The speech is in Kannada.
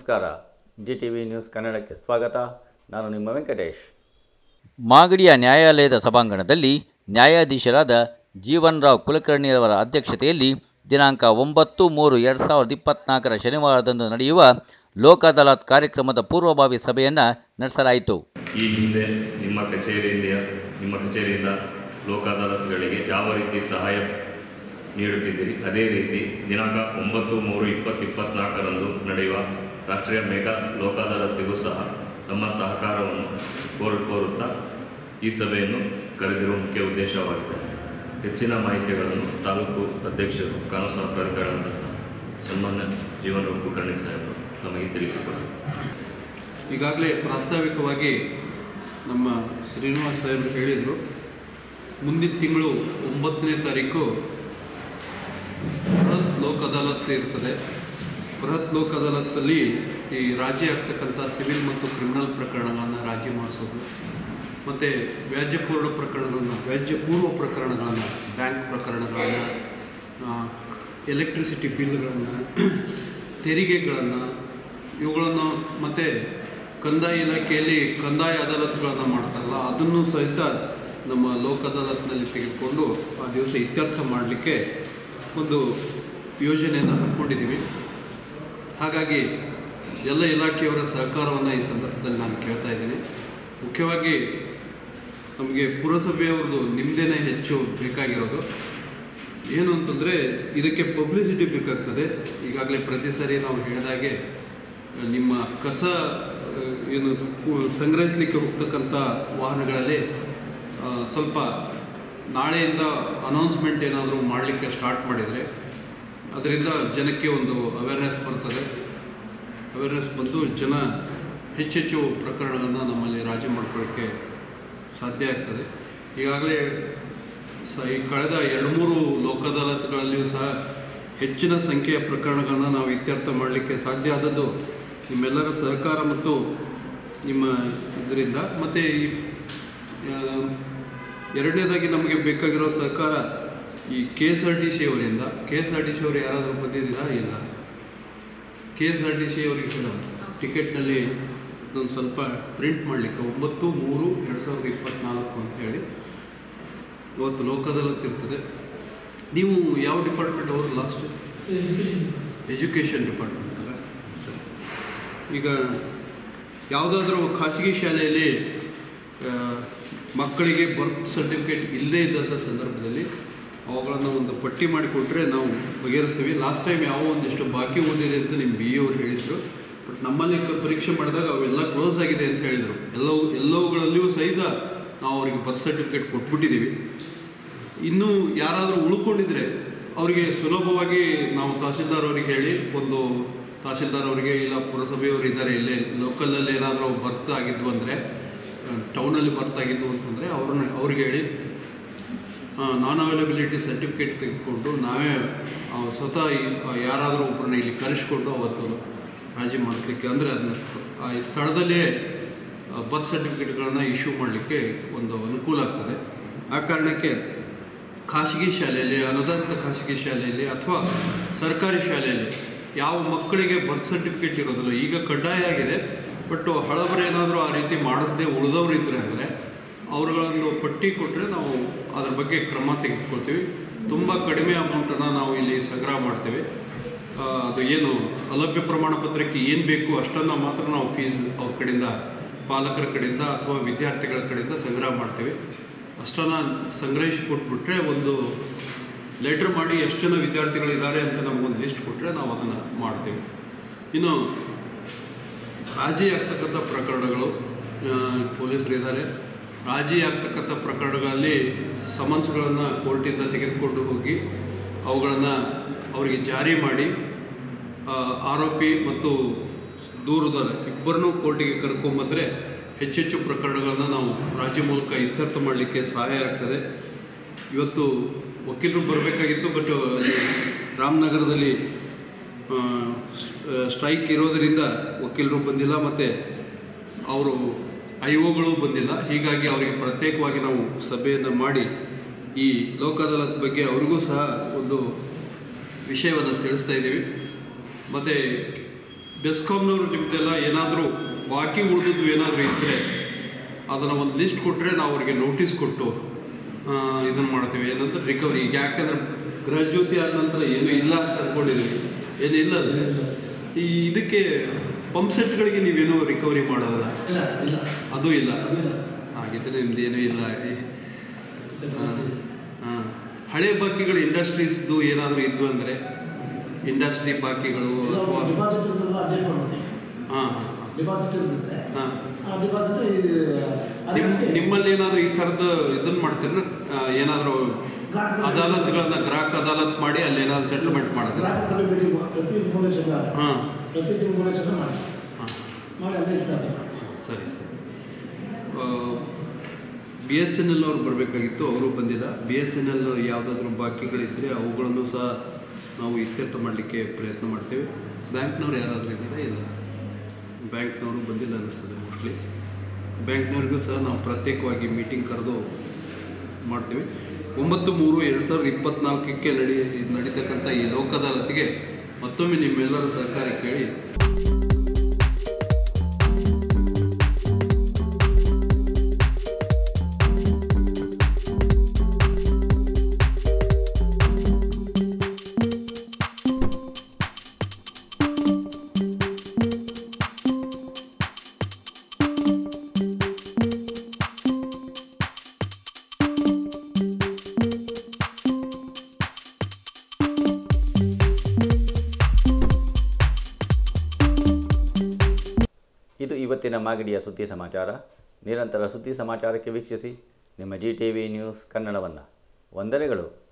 ನಮಸ್ಕಾರ ಜಿ ಟಿ ವಿ ನ್ಯೂಸ್ ಕನ್ನಡಕ್ಕೆ ಸ್ವಾಗತ ನಾನು ನಿಮ್ಮ ವೆಂಕಟೇಶ್ ಮಾಗಡಿಯ ನ್ಯಾಯಾಲಯದ ಸಭಾಂಗಣದಲ್ಲಿ ನ್ಯಾಯಾಧೀಶರಾದ ಜೀವನ್ ರಾವ್ ಕುಲಕರ್ಣಿಯವರ ಅಧ್ಯಕ್ಷತೆಯಲ್ಲಿ ದಿನಾಂಕ ಒಂಬತ್ತು ಮೂರು ಎರಡು ಸಾವಿರದ ಇಪ್ಪತ್ನಾಲ್ಕರ ಶನಿವಾರದಂದು ನಡೆಯುವ ಲೋಕ್ ಅದಾಲತ್ ಕಾರ್ಯಕ್ರಮದ ಪೂರ್ವಭಾವಿ ಸಭೆಯನ್ನು ನಡೆಸಲಾಯಿತು ಈ ಹಿಂದೆ ನಿಮ್ಮ ಕಚೇರಿಯಿಂದ ನಿಮ್ಮ ಕಚೇರಿಯಿಂದ ಲೋಕ ಅದಾಲತ್ಗಳಿಗೆ ಯಾವ ರೀತಿ ಸಹಾಯ ನೀಡುತ್ತಿದ್ದೀರಿ ಅದೇ ರೀತಿ ದಿನಾಂಕ ಒಂಬತ್ತು ಮೂರು ಇಪ್ಪತ್ತು ಇಪ್ಪತ್ನಾಲ್ಕರಂದು ನಡೆಯುವ ರಾಷ್ಟ್ರೀಯ ಮೆಗಾ ಲೋಕ ಅದಾಲತ್ಗೂ ಸಹ ತಮ್ಮ ಸಹಕಾರವನ್ನು ಕೋರು ಕೋರುತ್ತಾ ಈ ಸಭೆಯನ್ನು ಕರೆದಿರುವ ಮುಖ್ಯ ಉದ್ದೇಶವಾಗಿದೆ ಹೆಚ್ಚಿನ ಮಾಹಿತಿಗಳನ್ನು ತಾಲೂಕು ಅಧ್ಯಕ್ಷರು ಕಾನೂನು ಪ್ರಾಧಿಕಾರದಂತಹ ಸನ್ಮಾನ್ಯ ಜೀವನ ಕುಲಕರ್ಣಿ ಸಾಹೇಬರು ನಮಗೆ ತಿಳಿಸಿಕೊಡಲು ಈಗಾಗಲೇ ಪ್ರಾಸ್ತಾವಿಕವಾಗಿ ನಮ್ಮ ಶ್ರೀನಿವಾಸ್ ಸಾಹೇಬರು ಹೇಳಿದರು ಮುಂದಿನ ತಿಂಗಳು ಒಂಬತ್ತನೇ ತಾರೀಕು ಬೃಹತ್ ಲೋಕ್ ಅದಾಲತ್ ಇರ್ತದೆ ಬೃಹತ್ ಲೋಕ್ ಅದಾಲತ್ತಲ್ಲಿ ಈ ರಾಜಿ ಆಗ್ತಕ್ಕಂಥ ಸಿವಿಲ್ ಮತ್ತು ಕ್ರಿಮಿನಲ್ ಪ್ರಕರಣಗಳನ್ನು ರಾಜಿ ಮಾಡಿಸೋದು ಮತ್ತು ವ್ಯಾಜ್ಯಪೂರ್ಣ ಪ್ರಕರಣಗಳನ್ನು ವ್ಯಾಜ್ಯಪೂರ್ವ ಪ್ರಕರಣಗಳನ್ನು ಬ್ಯಾಂಕ್ ಪ್ರಕರಣಗಳನ್ನು ಎಲೆಕ್ಟ್ರಿಸಿಟಿ ಬಿಲ್ಗಳನ್ನು ತೆರಿಗೆಗಳನ್ನು ಇವುಗಳನ್ನು ಮತ್ತು ಕಂದಾಯ ಇಲಾಖೆಯಲ್ಲಿ ಕಂದಾಯ ಅದಾಲತ್ಗಳನ್ನು ಮಾಡ್ತಾರಲ್ಲ ಅದನ್ನು ಸಹಿತ ನಮ್ಮ ಲೋಕ್ ಅದಾಲತ್ನಲ್ಲಿ ತೆಗೆದುಕೊಂಡು ಆ ದಿವಸ ಇತ್ಯರ್ಥ ಮಾಡಲಿಕ್ಕೆ ಒಂದು ಯೋಜನೆಯನ್ನು ಹಾಕ್ಕೊಂಡಿದ್ದೀವಿ ಹಾಗಾಗಿ ಎಲ್ಲ ಇಲಾಖೆಯವರ ಸಹಕಾರವನ್ನು ಈ ಸಂದರ್ಭದಲ್ಲಿ ನಾನು ಕೇಳ್ತಾ ಇದ್ದೀನಿ ಮುಖ್ಯವಾಗಿ ನಮಗೆ ಪುರಸಭೆಯವ್ರದ್ದು ನಿಮ್ಮದೇ ಹೆಚ್ಚು ಬೇಕಾಗಿರೋದು ಏನು ಅಂತಂದರೆ ಇದಕ್ಕೆ ಪಬ್ಲಿಸಿಟಿ ಬೇಕಾಗ್ತದೆ ಈಗಾಗಲೇ ಪ್ರತಿ ಸಾರಿ ನಾವು ಹೇಳಿದಾಗೆ ನಿಮ್ಮ ಕಸ ಆ, ಏನು ಕು- ಸಂಗ್ರಹಿಸಲಿಕ್ಕೆ ಹೋಗ್ತಕ್ಕಂಥ ವಾಹನಗಳಲ್ಲಿ ಆ, ಸ್ವಲ್ಪ ನಾಳೆಯಿಂದ ಅನೌನ್ಸ್ಮೆಂಟ್ ಏನಾದರೂ ಮಾಡಲಿಕ್ಕೆ ಸ್ಟಾರ್ಟ್ ಮಾಡಿದರೆ ಅದರಿಂದ ಜನಕ್ಕೆ ಒಂದು ಅವೇರ್ನೆಸ್ ಬರ್ತದೆ ಅವೇರ್ನೆಸ್ ಬಂದು ಜನ ಹೆಚ್ಚೆಚ್ಚು ಪ್ರಕರಣಗಳನ್ನು ನಮ್ಮಲ್ಲಿ ರಾಜಿ ಮಾಡ್ಕೊಳ್ಳೋಕ್ಕೆ ಸಾಧ್ಯ ಆಗ್ತದೆ ಈಗಾಗಲೇ ಸ ಈ ಕಳೆದ ಎರಡು ಮೂರು ಲೋಕ ಅದಾಲತ್ಗಳಲ್ಲಿಯೂ ಸಹ ಹೆಚ್ಚಿನ ಸಂಖ್ಯೆಯ ಪ್ರಕರಣಗಳನ್ನು ನಾವು ಇತ್ಯರ್ಥ ಮಾಡಲಿಕ್ಕೆ ಸಾಧ್ಯ ಆದದ್ದು ನಿಮ್ಮೆಲ್ಲರ ಸಹಕಾರ ಮತ್ತು ನಿಮ್ಮ ಇದರಿಂದ ಮತ್ತು ಈ ಆ, ಎರಡನೇದಾಗಿ ನಮಗೆ ಬೇಕಾಗಿರೋ ಸಹಕಾರ ಈ K S R T C ಅವರಿಂದ K S R T C ಅವರು ಯಾರಾದರೂ ಬಂದಿದ್ದೀರಾ ಇಲ್ಲ K S R T C ಅವರಿಗೆ ಹೇಳ ಟಿಕೆಟ್ನಲ್ಲಿ ಒಂದು ಸ್ವಲ್ಪ ಪ್ರಿಂಟ್ ಮಾಡಲಿಕ್ಕೆ ಒಂಬತ್ತು ಮೂರು ಎರಡು ಸಾವಿರದ ಇಪ್ಪತ್ತ್ನಾಲ್ಕು ಅಂತ ಹೇಳಿ ಇವತ್ತು ಲೋಕದಲ್ಲತ್ತು ಇರ್ತದೆ ನೀವು ಯಾವ ಡಿಪಾರ್ಟ್ಮೆಂಟ್ ಅವರು ಲಾಸ್ಟ್ ಎಜುಕೇಷನ್ ಡಿಪಾರ್ಟ್ಮೆಂಟ್ ಅಲ್ಲ ಸರಿ ಈಗ ಯಾವುದಾದ್ರೂ ಖಾಸಗಿ ಶಾಲೆಯಲ್ಲಿ ಆ, ಮಕ್ಕಳಿಗೆ ಬರ್ತ್ ಸರ್ಟಿಫಿಕೇಟ್ ಇಲ್ಲದೇ ಇದ್ದಂಥ ಸಂದರ್ಭದಲ್ಲಿ ಅವುಗಳನ್ನು ಒಂದು ಪಟ್ಟಿ ಮಾಡಿಕೊಟ್ರೆ ನಾವು ಬಗೆಹರಿಸ್ತೀವಿ ಲಾಸ್ಟ್ ಟೈಮ್ ಯಾವ ಒಂದಿಷ್ಟು ಬಾಕಿ ಓದಿದೆ ಅಂತ ನಿಮ್ಮ ಬಿ ಅವರು ಹೇಳಿದರು ಬಟ್ ನಮ್ಮಲ್ಲಿ ಕ- ಪರೀಕ್ಷೆ ಮಾಡಿದಾಗ ಅವೆಲ್ಲ ಕ್ಲೋಸ್ ಆಗಿದೆ ಅಂತ ಹೇಳಿದರು ಎಲ್ಲವೂ ಎಲ್ಲವುಗಳಲ್ಲಿಯೂ ಸಹಿತ ನಾವು ಅವರಿಗೆ ಬರ್ತ್ ಸರ್ಟಿಫಿಕೇಟ್ ಕೊಟ್ಬಿಟ್ಟಿದ್ದೀವಿ ಇನ್ನೂ ಯಾರಾದರೂ ಉಳ್ಕೊಂಡಿದ್ರೆ ಅವರಿಗೆ ಸುಲಭವಾಗಿ ನಾವು ತಹಸೀಲ್ದಾರ್ ಅವರಿಗೆ ಹೇಳಿ ಒಂದು ತಹಸೀಲ್ದಾರ್ ಅವರಿಗೆ ಇಲ್ಲ ಪುರಸಭೆಯವರು ಇದ್ದಾರೆ ಇಲ್ಲೇ ಲೋಕಲಲ್ಲಿ ಏನಾದರೂ ಬರ್ತ್ ಆಗಿದ್ವು ಅಂದರೆ ಟೌನಲ್ಲಿ ಬರ್ತ್ ಆಗಿದ್ವು ಅಂತಂದರೆ ಅವ್ರನ್ನ ಅವ್ರಿಗೆ ಹೇಳಿ ನಾನ್ ಅವೈಲಬಿಲಿಟಿ ಸರ್ಟಿಫಿಕೇಟ್ ತೆಗೆದುಕೊಂಡು ನಾವೇ ಆ, ಸ್ವತಃ ಈ- ಆ, ಯಾರಾದರೂ ಒಬ್ಬರನ್ನ ಇಲ್ಲಿ ಕರೆಸ್ಕೊಂಡು ಅವತ್ತು ರಾಜಿ ಮಾಡಿಸ್ಲಿಕ್ಕೆ ಅಂದರೆ ಅದನ್ನ ಆ ಈ ಸ್ಥಳದಲ್ಲೇ ಬರ್ತ್ ಸರ್ಟಿಫಿಕೇಟ್ಗಳನ್ನು ಇಶ್ಯೂ ಮಾಡಲಿಕ್ಕೆ ಒಂದು ಅನುಕೂಲ ಆಗ್ತದೆ ಆ ಕಾರಣಕ್ಕೆ ಖಾಸಗಿ ಶಾಲೆಯಲ್ಲಿ ಅನುದಾನಿತ ಖಾಸಗಿ ಶಾಲೆಯಲ್ಲಿ ಅಥವಾ ಸರ್ಕಾರಿ ಶಾಲೆಯಲ್ಲಿ ಯಾವ ಮಕ್ಕಳಿಗೆ ಬರ್ತ್ ಸರ್ಟಿಫಿಕೇಟ್ ಇರೋದಿಲ್ಲ ಈಗ ಕಡ್ಡಾಯ ಆಗಿದೆ ಬಟ್ ಹಳಬರು ಏನಾದರೂ ಆ ರೀತಿ ಮಾಡಿಸದೆ ಉಳಿದವರು ಇದ್ದರೆ ಅಂದರೆ ಅವ್ರುಗಳನ್ನು ಪಟ್ಟಿ ಕೊಟ್ಟರೆ ನಾವು ಅದ್ರ ಬಗ್ಗೆ ಕ್ರಮ ತೆಗೆದುಕೊಳ್ತೀವಿ ತುಂಬ ಕಡಿಮೆ ಅಮೌಂಟನ್ನು ನಾವು ಇಲ್ಲಿ ಸಂಗ್ರಹ ಮಾಡ್ತೇವೆ ಆ, ಅದು ಏನು ಅಲಭ್ಯ ಪ್ರಮಾಣ ಪತ್ರಕ್ಕೆ ಏನು ಬೇಕು ಅಷ್ಟನ್ನು ಮಾತ್ರ ನಾವು ಫೀಸ್ ಅವ್ರ ಕಡೆಯಿಂದ ಪಾಲಕರ ಕಡೆಯಿಂದ ಅಥವಾ ವಿದ್ಯಾರ್ಥಿಗಳ ಕಡೆಯಿಂದ ಸಂಗ್ರಹ ಮಾಡ್ತೀವಿ ಅಷ್ಟನ್ನು ಸಂಗ್ರಹಿಸಿ ಕೊಟ್ಬಿಟ್ರೆ ಒಂದು ಲೆಟ್ರ್ ಮಾಡಿ ಎಷ್ಟು ಜನ ವಿದ್ಯಾರ್ಥಿಗಳಿದ್ದಾರೆ ಅಂತ ನಮಗೊಂದು ಲಿಸ್ಟ್ ಕೊಟ್ಟರೆ ನಾವು ಅದನ್ನು ಮಾಡ್ತೀವಿ ಇನ್ನು ರಾಜಿ ಆಗ್ತಕ್ಕಂಥ ಪ್ರಕರಣಗಳು ಪೊಲೀಸರು ಇದ್ದಾರೆ ರಾಜಿ ಆಗ್ತಕ್ಕಂಥ ಪ್ರಕರಣಗಳಲ್ಲಿ ಸಮನ್ಸ್ಗಳನ್ನು ಕೋರ್ಟಿಂದ ತೆಗೆದುಕೊಂಡು ಹೋಗಿ ಅವುಗಳನ್ನು ಅವರಿಗೆ ಜಾರಿ ಮಾಡಿ ಆ, ಆರೋಪಿ ಮತ್ತು ದೂರುದಾರ ಇಬ್ಬರನ್ನೂ ಕೋರ್ಟಿಗೆ ಕರ್ಕೊಂಬಂದರೆ ಹೆಚ್ಚೆಚ್ಚು ಪ್ರಕರಣಗಳನ್ನು ನಾವು ರಾಜಿ ಮೂಲಕ ಇತ್ಯರ್ಥ ಮಾಡಲಿಕ್ಕೆ ಸಹಾಯ ಆಗ್ತದೆ ಇವತ್ತು ವಕೀಲರು ಬರಬೇಕಾಗಿತ್ತು ಬಟ್ ರಾಮನಗರದಲ್ಲಿ ಆ, ಸ್- ಸ್ಟ್ರೈಕ್ ಇರೋದರಿಂದ ವಕೀಲರು ಬಂದಿಲ್ಲ ಮತ್ತು ಅವರು ಐ ಒಗಳು ಬಂದಿಲ್ಲ ಹೀಗಾಗಿ ಅವರಿಗೆ ಪ್ರತ್ಯೇಕವಾಗಿ ನಾವು ಸಭೆಯನ್ನು ಮಾಡಿ ಈ ಲೋಕ ಅದಾಲತ್ ಬಗ್ಗೆ ಅವರಿಗೂ ಸಹ ಒಂದು ವಿಷಯವನ್ನು ತಿಳಿಸ್ತಾ ಇದ್ದೀವಿ ಮತ್ತು ಬೆಸ್ಕಾಮ್ನವರು ನಿಮ್ದೆಲ್ಲ ಏನಾದರೂ ಬಾಕಿ ಉಳಿದದ್ದು ಏನಾದರೂ ಇದ್ದರೆ ಅದನ್ನು ಒಂದು ಲಿಸ್ಟ್ ಕೊಟ್ಟರೆ ನಾವು ಅವ್ರಿಗೆ ನೋಟಿಸ್ ಕೊಟ್ಟು ಇದನ್ನು ಮಾಡ್ತೀವಿ ಏನಂದ್ರೆ ರಿಕವರಿ ಈಗ ಯಾಕಂದ್ರೆ ಗೃಹ ಜ್ಯೋತಿ ಆದ ನಂತರ ಏನೂ ಇಲ್ಲ ಅಂತ ಅನ್ಕೊಂಡಿದ್ವಿ ಏನು ಇಲ್ಲ ಅದು. ಈ ಇದಕ್ಕೆ ಪಂಪ್ ಸೆಟ್ಗಳಿಗೆ ನೀವೇನೋ ರಿಕವರಿ ಮಾಡೋದಲ್ಲ ಇಲ್ಲ ಇಲ್ಲ ಅದು ಇಲ್ಲ ಅದು ಇಲ್ಲ ಸರ್ ಹಾಗಿದ್ರೆ ನಿಮ್ದು ಏನೂ ಇಲ್ಲ ಹಾಂ ಹಾಂ ಹಳೆ ಬಾಕಿಗಳು ಇಂಡಸ್ಟ್ರೀಸ್ದು ಏನಾದರೂ ಇದ್ವು ಅಂದರೆ ಇಂಡಸ್ಟ್ರಿ ಬಾಕಿಗಳು ಅಥವಾ ಡಿಪಾಸಿಟ್ ಇರ್ತದಲ್ಲ ಅಡ್ಜಸ್ಟ್ ಮಾಡ್ತೀವಿ ಹಾಂ ಡಿಪಾಸಿಟ್ ಇರ್ತದೆ ಹಾಂ ಆ ಡಿಪಾಸಿಟ್ ನಿಮ್ ನಿಮ್ಮಲ್ಲಿ ಏನಾದರೂ ಈ ಥರದ್ದು ಇದನ್ನು ಮಾಡ್ತೀರ ಏನಾದರೂ ಅದಾಲತ್ಗಳನ್ನ ಗ್ರಾಹಕ ಅದಾಲತ್ ಮಾಡಿ ಅಲ್ಲಿ ಏನಾದರೂ ಸೆಟಲ್ಮೆಂಟ್ ಮಾಡಿದ್ರೆ ಗ್ರಾಹಕ ಸಭೆ ಮೀಟಿಂಗ್ ಪ್ರತಿ ಮೂರು ಲಕ್ಷ ಹಾಂ ಪ್ರತಿ ಮೂರು ಲಕ್ಷ ಮಾಡಿ ಹಾಂ ಮಾಡಿ ಅಲ್ಲೇ ಇರ್ತಾರೆ ಸರಿ ಸರಿ ಬಿ ಎಸ್ ಎನ್ ಎಲ್ ಅವ್ರು ಬರಬೇಕಾಗಿತ್ತು ಅವರು ಬಂದಿಲ್ಲ ಬಿ ಎಸ್ ಎನ್ ಎಲ್ ಯಾವುದಾದ್ರೂ ಬಾಕಿಗಳಿದ್ದರೆ ಅವುಗಳನ್ನು ಸಹ ನಾವು ಇತ್ಯರ್ಥ ಮಾಡಲಿಕ್ಕೆ ಪ್ರಯತ್ನ ಮಾಡ್ತೇವೆ ಬ್ಯಾಂಕ್ನವ್ರು ಯಾರಾದರೂ ಇದ್ದೀರಾ ಇಲ್ಲ ಬ್ಯಾಂಕ್ನವರು ಬಂದಿಲ್ಲ ಅನ್ನಿಸ್ತದೆ ಮೋಸ್ಟ್ಲಿ ಬ್ಯಾಂಕ್ನವ್ರಿಗೂ ಸಹ ನಾವು ಪ್ರತ್ಯೇಕವಾಗಿ ಮೀಟಿಂಗ್ ಕರೆದು ಮಾಡ್ತೀವಿ ಒಂಬತ್ತು ಮೂರು ಎರಡು ಸಾವಿರದ ಇಪ್ಪತ್ನಾಲ್ಕಕ್ಕೆ ನಡಿ ನಡೀತಕ್ಕಂಥ ಈ ಲೋಕ ಅದಾಲತ್ಗೆ ಮತ್ತೊಮ್ಮೆ ನಿಮ್ಮೆಲ್ಲರ ಸಹಕಾರ ಕೇಳಿ ಇದು ಇವತ್ತಿನ ಮಾಗಡಿಯ ಸುದ್ದಿ ಸಮಾಚಾರ ನಿರಂತರ ಸುದ್ದಿ ಸಮಾಚಾರಕ್ಕೆ ವೀಕ್ಷಿಸಿ ನಿಮ್ಮ ಜಿ ಟಿ ವಿ ನ್ಯೂಸ್ ಕನ್ನಡವನ್ನು ವಂದನೆಗಳು